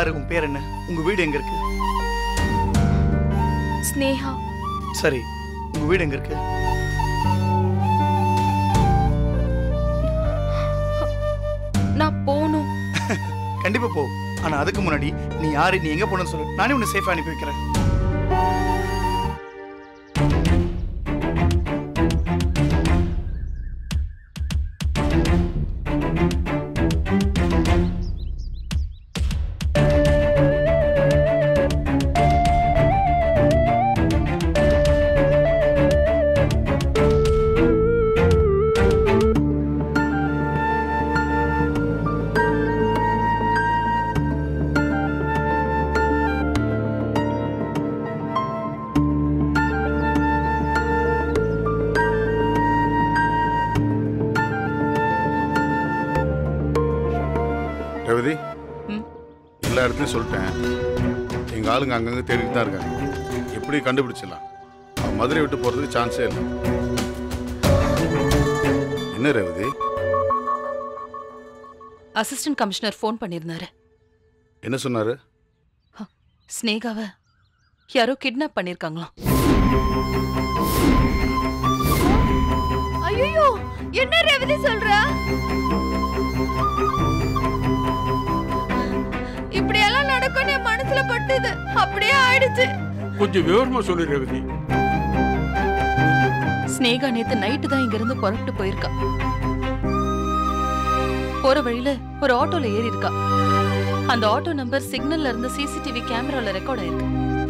யாரு உன் பேர் என்ன உங்க வீடு எங்க இருக்கு ஸ்னேகா சரி உங்க வீடு எங்க இருக்கு நான் போகணும் கண்டிப்பா போ ஆனா அதுக்கு முன்னாடி நீ யாரு நீ எங்க போகணும்னு சொல்லு நானே உன்னை சேஃபா அனுப்பி வைக்கிறேன் ரேவதி ம். எல்லா இடத்துலையும் சொல்லிட்டேன் எங்கள் ஆளுங்க அங்கங்கே தேடிட்டு தான் இருக்காங்க எப்படி கண்டுபிடிச்சிடலாம் அவன் மதுரை விட்டு போகிறதுக்கு சான்ஸே இல்லை என்ன ரேவதி அசிஸ்டன்ட் கமிஷனர் ஃபோன் பண்ணியிருந்தாரு என்ன சொன்னாரு ஸ்னேகாவை யாரோ கிட்னாப் பண்ணிருக்காங்களாம் ஐயோ என்ன ரேவதி சொல்ற இப்படியெல்லாம் நடக்கும் என் மனசுல பட்டுது அப்படியே ஆயிடுச்சு கொஞ்சம் விவரமா சொல்லு ரேவதி ஸ்னேகா நேத்து நைட்டு தான் இங்க இருந்து புறப்பட்டு போயிருக்கா போற வழியில ஒரு ஆட்டோல ஏறி இருக்கா அந்த ஆட்டோ நம்பர் சிக்னல்ல இருந்து சிசிடிவி கேமரால ரெக்கார்ட் ஆயிருக்கு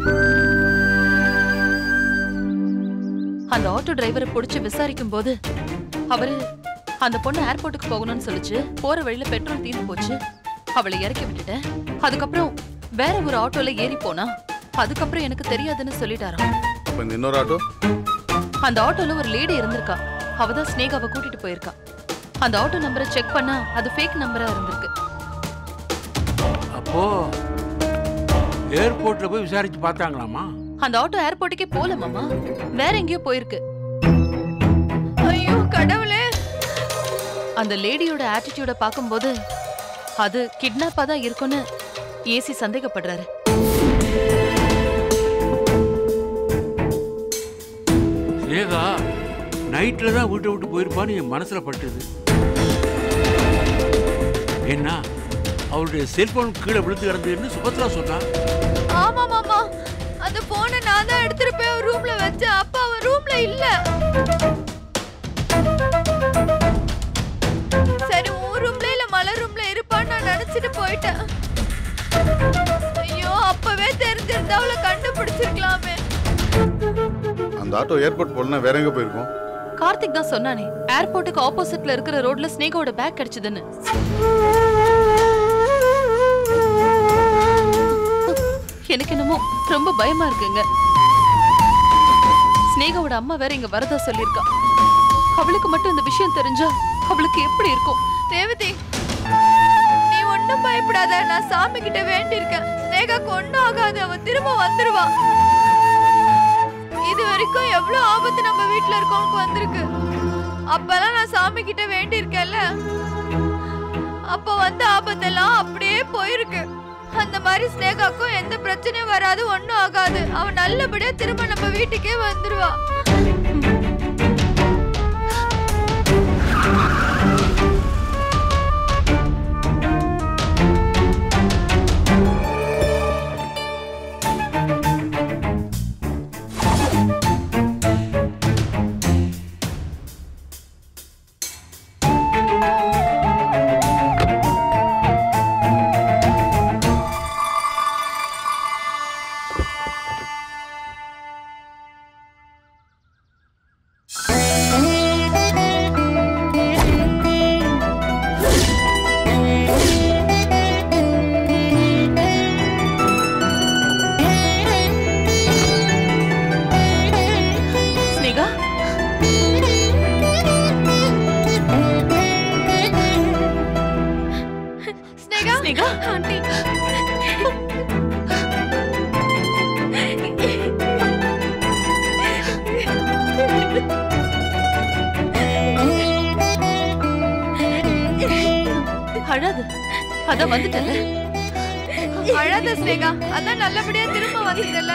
அந்த ஆட்டோ டிரைவரை பிடிச்சு விசாரிக்கும் போது அவரு அந்த பொண்ணு ஏர்போர்ட்டுக்கு போகணும்னு சொல்லிச்சு போற வழியில பெட்ரோல் தீர்ந்து போச்சு அவளை இறக்கி விட்டுட்டேன் அதுக்கப்புறம் வேற ஒரு ஆட்டோல ஏறி போனா அதுக்கப்புறம் எனக்கு தெரியாதுன்னு சொல்லிட்டாராம் அப்போ இந்த இன்னொரு ஆட்டோ அந்த ஆட்டோல ஒரு லேடி இருந்திருக்கா அவ தான் ஸ்னேகாவை கூட்டிட்டு போயிருக்கா அந்த ஆட்டோ நம்பரை செக் பண்ணா அது ஃபேக் நம்பரா இருந்திருக்கு அப்போ ஏர்போர்ட்ல போய் விசாரிச்சு பார்த்தாங்களாமா அந்த ஆட்டோ ஏர்போர்ட்டுக்கே போல மாமா வேற எங்கேயோ போயிருக்கு ஐயோ கடவுளே அந்த லேடியோட ஆட்டிடியூட பாக்கும்போது அது கிட்னாப்பா தான் இருக்கும்னு ஏசி சந்தேகப்படுறாரு ஸ்னேகா நைட்ல தான் வீட்டை விட்டு போயிருப்பான்னு என் மனசுல பட்டுது என்ன அவருடைய செல்போன் கீழே விழுந்து கிடந்ததுன்னு சுபத்ரா சொன்னா ஆமா மாமா அந்த போனை நான் தான் எடுத்துட்டு போய் அவன் ரூம்ல வச்சேன் அப்ப அவன் ரூம்ல இல்ல சரி உன் ரூம்ல இல்ல மலர் ரூம்ல இருப்பான்னு நான் நினைச்சிட்டு போயிட்டேன் ஐயோ அப்பவே தெரிஞ்சிருந்தா அவளை கண்டுபிடிச்சிருக்கலாமே அந்த ஆட்டோ ஏர்போர்ட் போகலன்னா வேற எங்கே போயிருக்கோம் கார்த்திக் தான் சொன்னானே ஏர்போர்ட்டுக்கு ஆப்போசிட்ல இருக்கிற ரோட்ல ஸ்னேகாவோட பேக் கிடைச்சதுன்னு எனக்கு என்னமோ ரொம்ப பயமா இருக்குங்க ஸ்னேகாவோட அம்மா வேற இங்க வரதா சொல்லியிருக்கா அவளுக்கு மட்டும் இந்த விஷயம் தெரிஞ்சா அவளுக்கு எப்படி இருக்கும் ரேவதி நீ ஒண்ணும் பயப்படாத நான் சாமி கிட்ட வேண்டியிருக்கேன் ஸ்னேகாக்கு ஒண்ணும் ஆகாது அவன் திரும்ப வந்துருவா இது வரைக்கும் எவ்வளவு ஆபத்து நம்ம வீட்ல இருக்கவனுக்கு வந்திருக்கு அப்பெல்லாம் நான் சாமி கிட்ட வேண்டியிருக்கேன்ல அப்ப வந்த ஆபத்தெல்லாம் அப்படியே போயிருக்கு அந்த மாதிரி ஸ்னேகாக்கும் எந்த பிரச்சனையும் வராது ஒண்ணும் ஆகாது அவன் நல்லபடியா திரும்ப நம்ம வீட்டுக்கே வந்துருவா ஸ்னேகா ஸ்னேகா ஸ்னேகா ஆண்டி அழாது அதான் வந்துட்டல அழாத ஸ்னேகா அதான் நல்லபடியா திரும்ப வந்துட்டல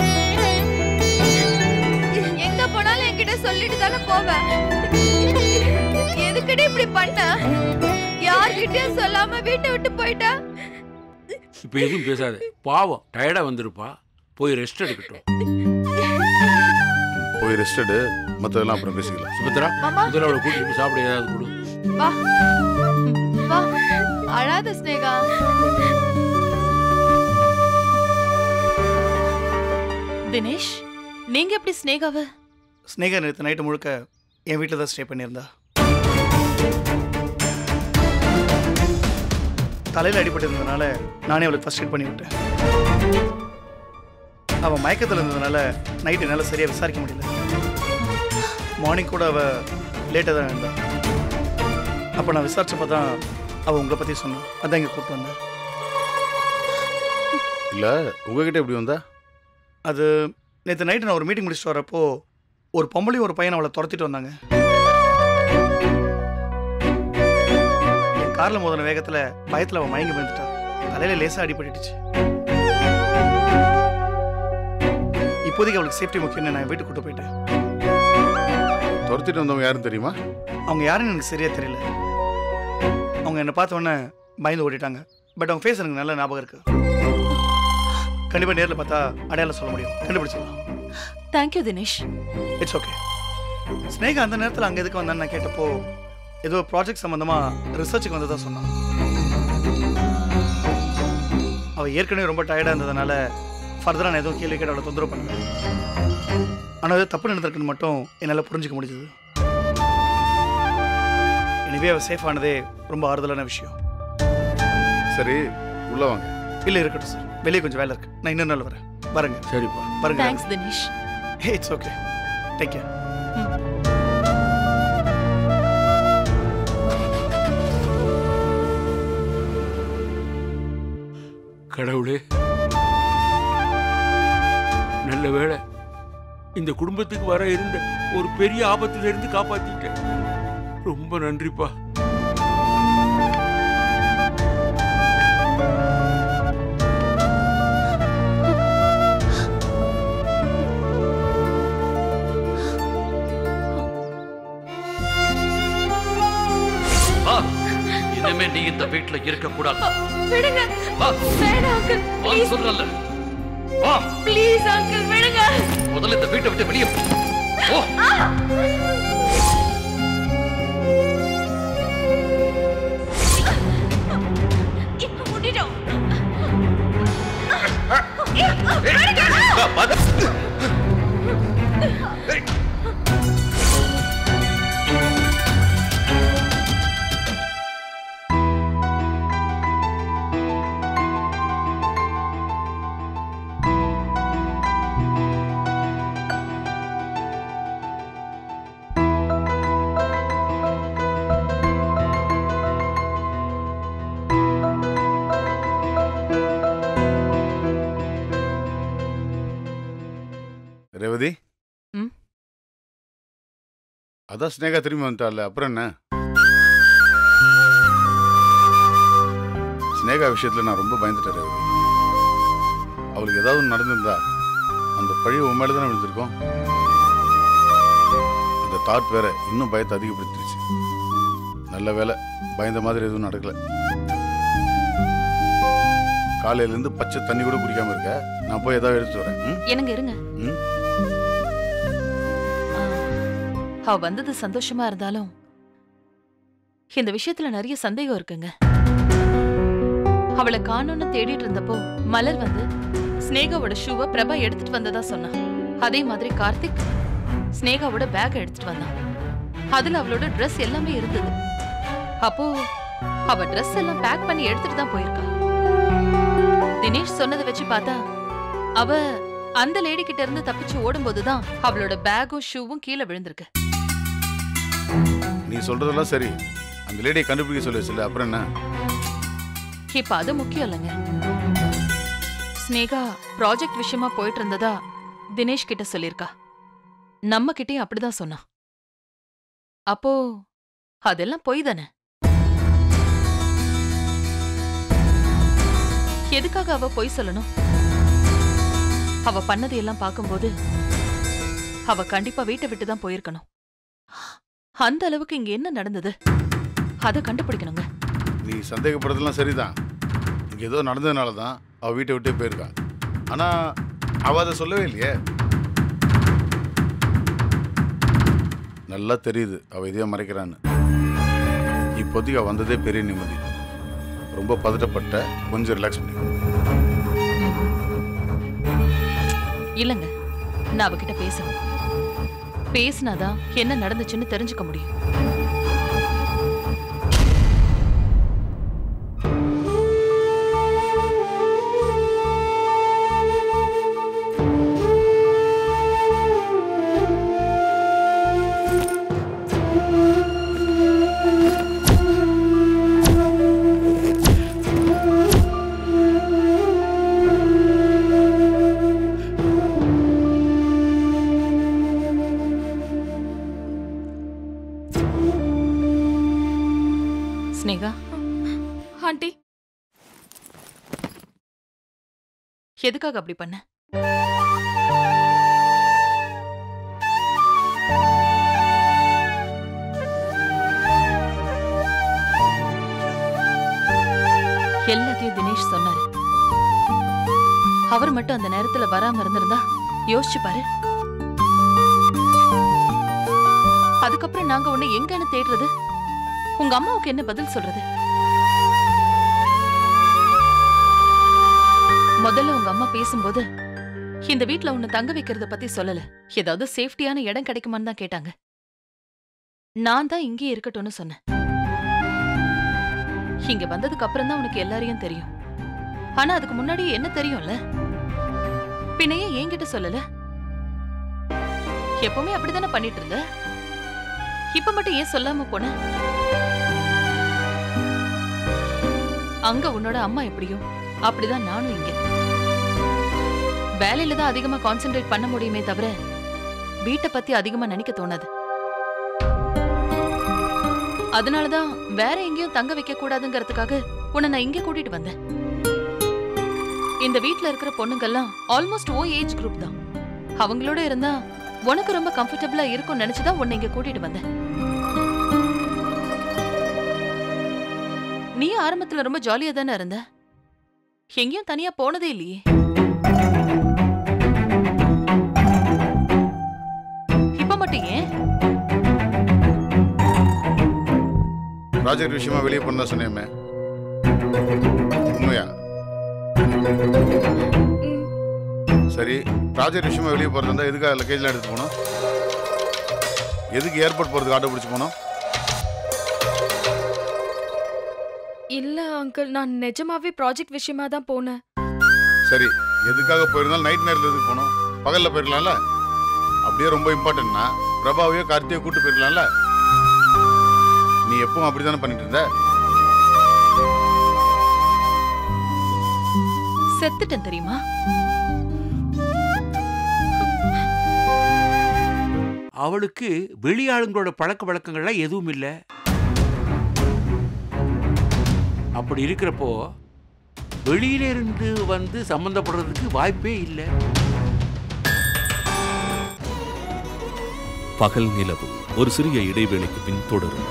எங்க போனாலும் என்கிட்ட சொல்லிட்டு தானே போவேன் எதுக்கடி இப்படி பண்ண யார்கிட்டயும் சொல்லாம வீட்டை விட்டு போயிட்ட இப்போ எதுவும் பேசாத பாவம் டயர்டாக வந்திருப்பா போய் ரெஸ்ட் எடுக்கட்டும் போய் ரெஸ்ட் எடு மற்றதெல்லாம் அப்புறம் பேசிக்கலாம் சுபத்ரா மாமா முதல்ல அவளை கூட்டிட்டு போய் சாப்பிட ஏதாவது கொடு வா வா அழாத ஸ்னேகா தினேஷ் நீங்க எப்படி ஸ்னேகாவை ஸ்னேகா நேற்று நைட்டு முழுக்க என் வீட்டில் தான் ஸ்டே பண்ணியிருந்தா தலையில் அடிபட்டு இருந்ததுனால நானே அவளுக்கு ஃபர்ஸ்ட் எய்ட் பண்ணி விட்டேன் அவள் மயக்கத்தில் இருந்ததுனால நைட்டு என்னால் சரியாக விசாரிக்க முடியல மார்னிங் கூட அவள் லேட்டாக தான் இருந்தா அப்போ நான் விசாரிச்சப்போ தான் அவள் உங்களை பற்றி சொன்னான் அதான் இங்கே கூப்பிட்டு வந்தேன் இல்லை உங்ககிட்ட எப்படி வந்தா அது நேற்று நைட்டு நான் ஒரு மீட்டிங் முடிச்சுட்டு வரப்போ ஒரு பொம்பளையும் ஒரு பையன் அவளை துரத்திட்டு வந்தாங்க என் காரில் மோதின வேகத்தில் பயத்தில் அவள் மயங்கி விழுந்துட்டா தலையில லேசாக அடிபட்டுடுச்சு இப்போதைக்கு அவளுக்கு சேஃப்டி முக்கியம்னு நான் வீட்டுக்கு கூட்டு போயிட்டேன் துரத்திட்டு வந்தவங்க யாரும் தெரியுமா அவங்க யாருன்னு எனக்கு சரியா தெரியல அவங்க என்னை பார்த்த உடனே பயந்து ஓடிட்டாங்க பட் அவங்க ஃபேஸ் எனக்கு நல்ல ஞாபகம் இருக்கு கண்டிப்பாக நேரில் பார்த்தா அடையாளம் சொல்ல முடியும் கண்டுபிடிச்சிடலாம் thank you Dinesh it's okay Sneha அந்த நேரத்தில் அங்கே எதுக்கு வந்தான்னு நான் கேட்டப்போ ஏதோ ப்ராஜெக்ட் சம்மந்தமாக ரிசர்ச்சுக்கு வந்ததா சொன்னான் அவள் ஏற்கனவே ரொம்ப டயர்டாக இருந்ததுனால ஃபர்தராக நான் எதுவும் கேள்வி கேட்டு அவளை தொந்தரவு பண்ணல ஆனால் அது தப்பு நடந்திருக்குன்னு மட்டும் என்னால் புரிஞ்சுக்க முடிஞ்சது எனவே அவள் சேஃப் ஆனதே ரொம்ப ஆறுதலான விஷயம் சரி உள்ள வாங்க இல்லை இருக்கட்டும் சார் வெளியே கொஞ்சம் வேலை இருக்கு நான் இன்னொரு நாள் வரேன் வரேங்க சரிப்பா வரேங்க thanks Dinesh it's okay take care கடவுளே நல்ல வேளை இந்த குடும்பத்துக்கு வர இருந்த ஒரு பெரிய ஆபத்துல இருந்து காப்பாத்திட்டேன் ரொம்ப நன்றிப்பா வா இனிமே நீ இந்த வீட்ல இருக்க கூடாது விடுங்க வா வேணாம் அங்கிள் வா ப்ளீஸ் சொல்றல வா ப்ளீஸ் அங்கிள் விடுங்க முதல்ல இந்த வீட்டை விட்டு வெளியே போ. ஓ இப்ப முட்டிட்டோம் வா, பாத்து. ரேவதி ம்? அதான் ஸ்னேகா திரும்பி வந்துட்டால அப்புறம் என்ன ஸ்னேகா விஷயத்துல நான் ரொம்ப பயந்துட்டேன் ரேவதி அவளுக்கு ஏதாவது ஒண்ணு நடந்திருந்தா அந்த பழி உன் மேல தானே விழுந்திருக்கும் அந்த தாட் வேற இன்னும் பயத்தை அதிகப்படுத்திருச்சு நல்ல வேலை பயந்த மாதிரி எதுவும் நடக்கல காலையில இருந்து பச்சை தண்ணி கூட குடிக்காம இருக்க நான் போய் ஏதாவது எடுத்து வரேன் ம்? என்னங்க இருங்க ம்? ஆ, அவ வந்தது சந்தோஷமா இருந்தாலும் இந்த விஷயத்துல நிறைய சந்தேகம் இருக்குங்க அவளை காணோம்னு தேடிட்டு இருந்தப்போ மலர் வந்து ஸ்னேகாவோட ஷூவை பிரபா எடுத்துட்டு வந்ததா சொன்னா அதே மாதிரி கார்த்திக் ஸ்னேகாவோட பேக் எடுத்துட்டு வந்தான் அதுல அவளோட Dress எல்லாமே இருந்தது அப்போ அவ Dress எல்லாம் பேக் பண்ணி எடுத்துட்டு தான் போயிருக்கா தினேஷ் சொன்னதை வச்சு பார்த்தா அவ அந்த லேடி கிட்ட இருந்து தப்பிச்சு ஓடும்போதுதான் அவளோட பேக்கும் ஷூவும் கீழே விழுந்திருக்கு நீ சொல்றதெல்லாம் சரி அந்த லேடியை கண்டுபிடிக்க சொல்லி வச்சுல அப்புறம் என்ன இப்ப அது முக்கியம் இல்லைங்க ஸ்னேகா ப்ராஜெக்ட் விஷயமா போயிட்டு இருந்ததா தினேஷ் கிட்ட சொல்லிருக்கா நம்ம கிட்டயும் அப்படிதான் சொன்னா அப்போ அதெல்லாம் பொய் தானே எதுக்காக அவ பொய் சொல்லணும் அவ பண்ணது எல்லாம் பார்க்கும்போது அவ கண்டிப்பா வீட்டை விட்டு தான் போயிருக்கணும் அந்த அளவுக்கு இங்க என்ன நடந்தது அத கண்டுபிடிக்கணுங்க நீ சந்தேகப்படுறதெல்லாம் சரிதான் இங்கே ஏதோ நடந்ததுனால தான் அவள் வீட்டை விட்டே போயிருக்கா ஆனால் அவள் அதை சொல்லவே இல்லையே நல்லா தெரியுது அவள் இதையே மறைக்கிறான்னு இப்போதைக்கு அவள் வந்ததே பெரிய நிம்மதி ரொம்ப பதட்டப்பட்ட கொஞ்சம் ரிலாக்ஸ் பண்ணி இல்லங்க நான் அவகிட்ட பேசணும் பேசினாதான் என்ன நடந்துச்சுன்னு தெரிஞ்சுக்க முடியும் ஸ்னேகா ஆண்டி எதுக்காக அப்படி பண்ண எல்லாத்தையும் தினேஷ் சொன்னாரு அவர் மட்டும் அந்த நேரத்துல வராம இருந்திருந்தா யோசிச்சு பாரு அதுக்கப்புறம் நாங்க உன்னை எங்கன்னு தேடுறது உங்க அம்மாவுக்கு என்ன பதில் சொல்றது முதல்ல உங்க அம்மா பேசும்போது இந்த வீட்ல உன்னை தங்க வைக்கிறத பத்தி சொல்லல ஏதாவது சேஃப்டியான இடம் கிடைக்குமான்னு தான் கேட்டாங்க நான் தான் இங்கே இருக்கட்டும்னு சொன்னேன் இங்க வந்ததுக்கு அப்புறம் தான் உனக்கு எல்லாரையும் தெரியும் ஆனா அதுக்கு முன்னாடி என்ன தெரியும்ல பின்னையே என்கிட்ட சொல்லல எப்பவுமே அப்படித்தானே பண்ணிட்டு இருந்த இப்ப மட்டும் ஏன் சொல்லாம போன அங்க உன்னோட அம்மா எப்படியோ அப்படிதான் நானும் இங்க வேலையில தான் அதிகமா கான்சென்ட்ரேட் பண்ண முடியுமே தவிர வீட்டை பத்தி அதிகமா நினைக்க தோணாது அதனாலதான் வேற எங்கேயும் தங்க வைக்க கூடாதுங்கிறதுக்காக உன்னை நான் இங்க கூட்டிட்டு வந்தேன் இந்த வீட்ல இருக்கிற பொண்ணுங்கெல்லாம் ஆல்மோஸ்ட் ஓ ஏஜ் குரூப் தான் அவங்களோட இருந்தா உனக்கு ரொம்ப கம்ஃபர்டபுளா இருக்கும்னு நினைச்சுதான் உன்னை இங்க கூட்டிட்டு வந்தேன் நீ ஆரம்பத்துல ரொம்ப ஜாலியா தானே இருந்த எங்கேயும் தனியா போனதே இல்லையே இப்ப மட்டும் ஏன் ப்ராஜெக்ட் விஷயமா வெளியே போனதா சொன்னேமே உண்மையா சரி ப்ராஜெக்ட் விஷயமா வெளியே போகிறதா இருந்தால் எதுக்காக லக்கேஜ்லாம் எடுத்து போனோம் எதுக்கு ஏர்போர்ட் போகிறதுக்கு ஆட்டோ பிடிச்சி போனோம் இல்ல அங்கிள் நான் நிஜமாவே ப்ராஜெக்ட் விஷயமா தான் போனேன் சரி எதுக்காக போயிருந்தாலும் நைட் நேரத்தில் எதுக்கு போனோம் பகலில் போயிருக்கலாம்ல அப்படியே ரொம்ப இம்பார்ட்டன்ட்னா பிரபாவையோ கார்த்தியோ கூட்டு போயிருக்கலாம்ல நீ எப்பவும் அப்படி தானே பண்ணிட்டு இருந்த செத்துட்டேன் தெரியுமா அவளுக்கு வெளியாளுங்களோட பழக்க வழக்கங்கள்லாம் எதுவும் இல்லை அப்படி இருக்கிறப்போ வெளியில இருந்து வந்து சம்மந்தப்படுறதுக்கு வாய்ப்பே இல்லை பகல் நிலவு ஒரு சிறிய இடைவேளைக்கு பின் தொடரும்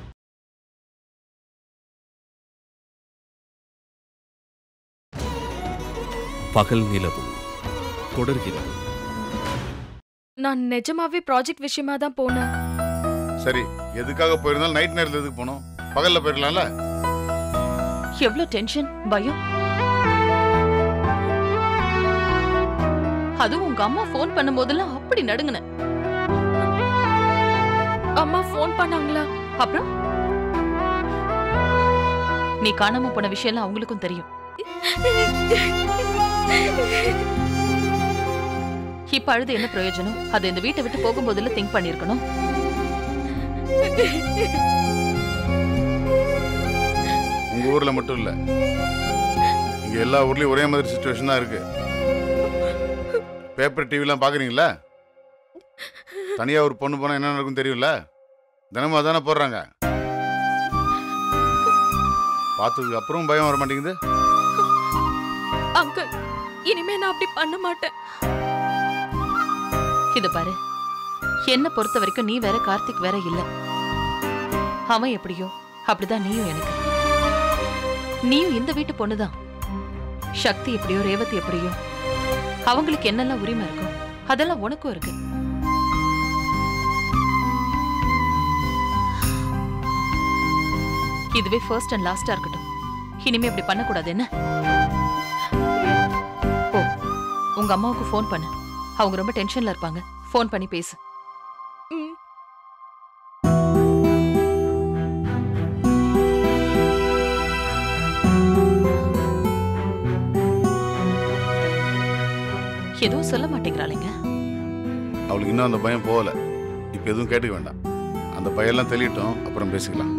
பகல் நிலவு தொடர்கிறது நான் நிஜமாவே ப்ராஜெக்ட் விஷயமா தான் போனேன் சரி எதுக்காக போயிருந்தாலும் நைட் நேரத்தில் எதுக்கு போனோம் பகலில் போயிருக்கலாம்ல எவ்வளவு டென்ஷன் பயம் அதுவும் உங்க அம்மா ஃபோன் பண்ணும்போதெல்லாம் அப்படி நடுங்குன அம்மா ஃபோன் பண்ணாங்களா அப்புறம் நீ காணாம போன விஷயம்லாம் அவங்களுக்கும் தெரியும் இப்ப அழுது என்ன பிரயோஜனம் அது இந்த வீட்டை விட்டு போகும்போதுல திங்க் பண்ணிருக்கணும் உங்கள் ஊரில் மட்டும் இல்லை இங்கே எல்லா ஊர்லேயும் ஒரே மாதிரி சுச்சுவேஷன் தான் இருக்கு பேப்பர் டிவிலாம் பார்க்குறீங்களா தனியாக ஒரு பொண்ணு போனால் என்ன நடக்கும் தெரியும்ல தினமும் அதானே போடுறாங்க பார்த்ததுக்கு அப்புறம் பயம் வர மாட்டேங்குது அங்கிள் இனிமே நான் அப்படி பண்ண மாட்டேன் இது பாரு என்ன பொறுத்த வரைக்கும் நீ வேற கார்த்திக் வேற இல்ல அவன் எப்படியோ அப்படிதான் நீயும் எனக்கு நீயும் இந்த வீட்டு பொண்ணுதான் சக்தி எப்படியோ ரேவதி எப்படியோ அவங்களுக்கு என்னெல்லாம் உரிமை இருக்கும் அதெல்லாம் உனக்கும் இருக்கு இதுவே ஃபர்ஸ்ட் அண்ட் லாஸ்டா இருக்கட்டும் இனிமே இப்படி பண்ணக்கூடாது என்ன ஓ உங்க அம்மாவுக்கு ஃபோன் பண்ணு அவங்க ரொம்ப டென்ஷன்ல இருப்பாங்க ஃபோன் பண்ணி பேசு ம். எதுவும் சொல்ல மாட்டேங்கிறாளுங்க அவளுக்கு இன்னும் அந்த பயம் போகல இப்போ எதுவும் கேட்டுக்க வேண்டாம் அந்த பயம்லாம் தெளியட்டும் அப்புறம் பேசிக்கலாம்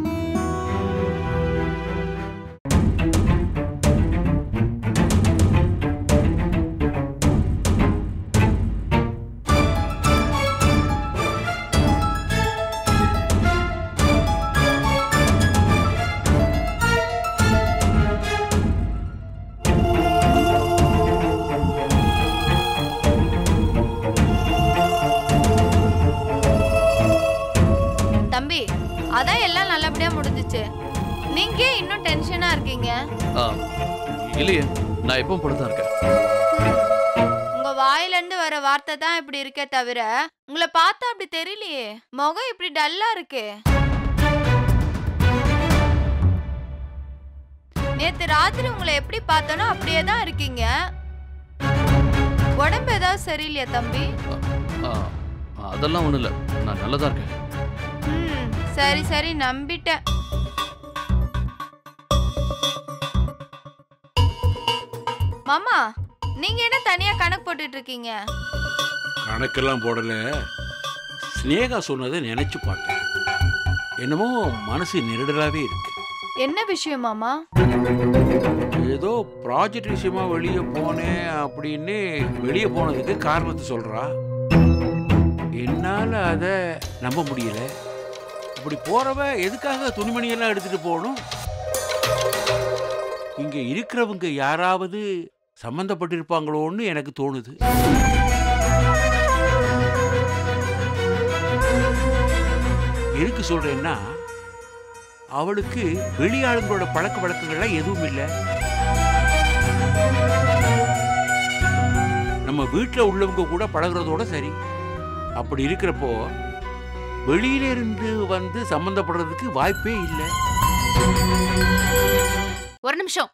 தம்பி அதான் எல்லாம் நல்லபடியா முடிஞ்சுச்சு நீங்க ஏன் இன்னும் டென்ஷனா இருக்கீங்க ஆ, இல்லையே நான் எப்பவும் போல தான் இருக்கேன் உங்க வாயில இருந்து வர வார்த்தை தான் இப்படி இருக்கே தவிர உங்களை பார்த்தா அப்படி தெரியலையே முகம் இப்படி டல்லா இருக்கு நேத்து ராத்திரி உங்களை எப்படி பார்த்தனோ அப்படியே தான் இருக்கீங்க உடம்பு ஏதாவது சரியில்லையா தம்பி ஆ, அதெல்லாம் ஒண்ணும் இல்ல நான் நல்லதா இருக்கேன் ம் சரி சரி நம்பிட்டேன் மாமா நீங்க என்ன தனியா கணக்கு போட்டுட்டு இருக்கீங்க கணக்கெல்லாம் போடல ஸ்னேகா சொன்னதை நினைச்சு பார்த்தேன் என்னமோ மனசு நெருடலாவே இருக்கு என்ன விஷயம் மாமா ஏதோ ப்ராஜெக்ட் விஷயமா வெளியே போனேன் அப்படின்னு வெளியே போனதுக்கு காரணத்தை சொல்றா என்னால அதை நம்ப முடியல இப்படி போறவ எதுக்காக துணிமணியெல்லாம் எடுத்துட்டு போகணும் இங்க இருக்கிறவங்க யாராவது சம்பந்தப்பட்டிருப்பாங்களோன்னு எனக்கு தோணுது எதுக்கு சொல்றேன்னா அவளுக்கு வெளியாளுங்களோட பழக்க வழக்கங்கள்லாம் எதுவும் இல்லை நம்ம வீட்டில் உள்ளவங்க கூட பழகுறதோட சரி அப்படி இருக்கிறப்போ வெளியில இருந்து வந்து சம்மந்தப்படுறதுக்கு வாய்ப்பே இல்லை ஒரு நிமிஷம்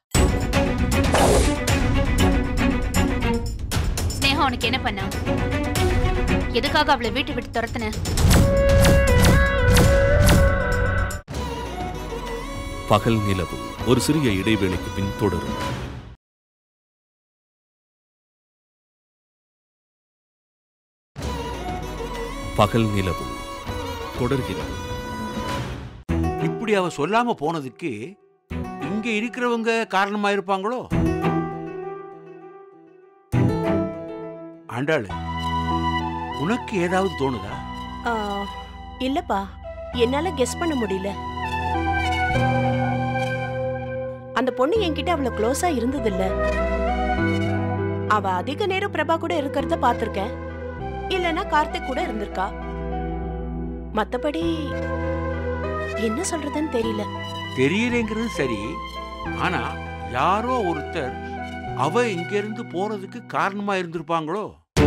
ஸ்னேகா உனக்கு என்ன பண்ணா எதுக்காக அவளை வீட்டை விட்டு துரத்துன பகல் நிலவு ஒரு சிறிய இடைவேளைக்கு பின் தொடரும் பகல் நிலவு தொடர்கிறது இப்படி அவ சொல்லாம போனதுக்கு இங்க இருக்கிறவங்க காரணமா இருப்பாங்களோ ஆண்டாளு உனக்கு ஏதாவது தோணுதா ஆ, இல்லப்பா என்னால கெஸ் பண்ண முடியல அந்த பொண்ணு என்கிட்ட அவ்வளவு க்ளோஸா இருந்ததில்ல அவ அதிக நேரம் பிரபா கூட இருக்கிறத பாத்திருக்கேன் இல்லனா கார்த்திக் கூட இருந்திருக்கா மத்தபடி என்ன சொல்றதுன்னு தெரியல தெரியலைங்கிறது சரி ஆனா யாரோ ஒருத்தர் அவ இங்க இருந்து போறதுக்கு காரணமா இருந்திருப்பாங்களோ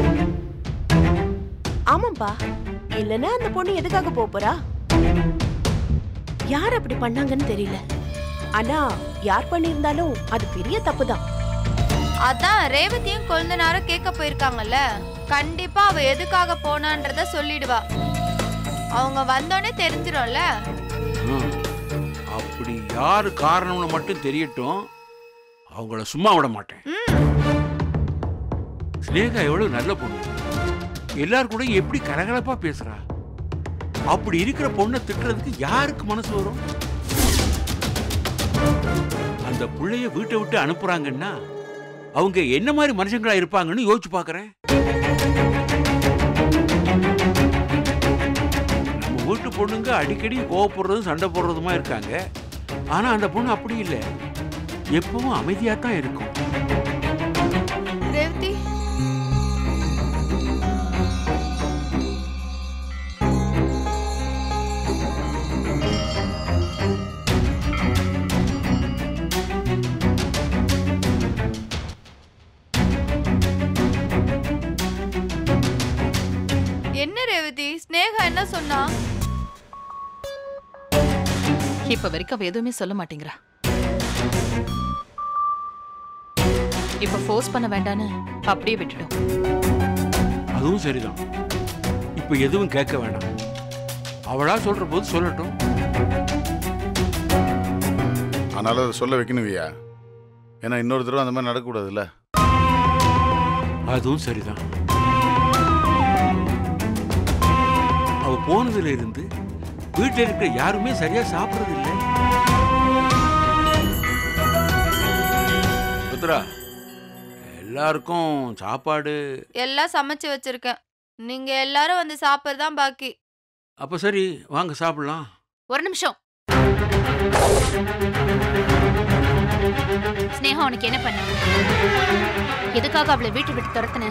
ஆமாப்பா இல்லனா அந்த பொண்ணு எதுக்காக போப் போறா யார் அப்படி பண்ணாங்கன்னு தெரியல ஆனா யார் பண்ணியிருந்தாலும் அது பெரிய தப்புதான் அதான் ரேவதியும் கொழுந்தனாரும் கேட்க போயிருக்காங்கல்ல கண்டிப்பா அவ எதுக்காக போனான்றத சொல்லிடுவா அவங்க வந்தோடனே தெரிஞ்சிரும்ல ம். அப்படி யாரு காரணம்னு மட்டும் தெரியட்டும் அவங்கள சும்மா விட மாட்டேன் ஸ்னேகா எவ்வளவு நல்ல பொண்ணு எல்லார் கூட எப்படி கலகலப்பா பேசுறா அப்படி இருக்கிற பொண்ணை திட்டுறதுக்கு யாருக்கு மனசு வரும் அந்த புள்ளைய வீட்டை விட்டு அனுப்புறாங்கன்னா அவங்க என்ன மாதிரி மனுஷங்களா இருப்பாங்கன்னு யோசிச்சு பார்க்கறேன் நம்ம வீட்டு பொண்ணுங்க அடிக்கடி கோவப்படுறதும் சண்டை போடுறதுமா இருக்காங்க ஆனா அந்த பொண்ணு அப்படி இல்லை எப்பவும் அமைதியா தான் இருக்கும் என்ன ரேவதி ஸ்னேகா என்ன சொன்னா இப்ப வரைக்கும் அவ எதுவுமே சொல்ல மாட்டேங்கிறா இப்ப ஃபோர்ஸ் பண்ண வேண்டான்னு அப்படியே விட்டுடும் அதுவும் சரிதான் இப்போ எதுவும் கேட்க வேண்டாம் அவளா சொல்ற போது சொல்லட்டும் ஆனாலும் அதை சொல்ல வைக்கணும் வியா ஏன்னா இன்னொரு தடவை அந்த மாதிரி நடக்கக்கூடாதுல்ல அதுவும் சரிதான் அவ போனதுல இருந்து வீட்டில் இருக்கிற யாருமே சரியா சாப்பிடுறது இல்லை சுத்ரா எல்லாருக்கும் சாப்பாடு எல்லாம் சமைச்சு வச்சிருக்கேன் நீங்க எல்லாரும் வந்து சாப்பிட்றதான் பாக்கி அப்ப சரி வாங்க சாப்பிடலாம் ஒரு நிமிஷம் ஸ்னேகா உனக்கு என்ன பண்ண எதுக்காக அவளை வீட்டை விட்டு துரத்துன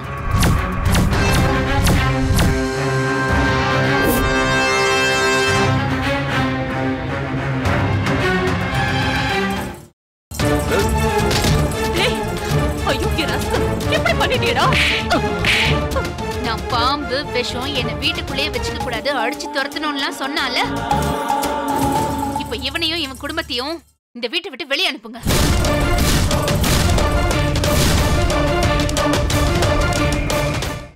டேய் ஐயோ என் ரசம் எப்படி பண்ணிட்டியடா நான் பாம்பு விஷம் என்னை வீட்டுக்குள்ளேயே வச்சுக்க கூடாது அடிச்சு துரத்தணும்லாம் சொன்னால இப்ப இவனையும் இவன் குடும்பத்தையும் இந்த வீட்டை விட்டு வெளியே அனுப்புங்க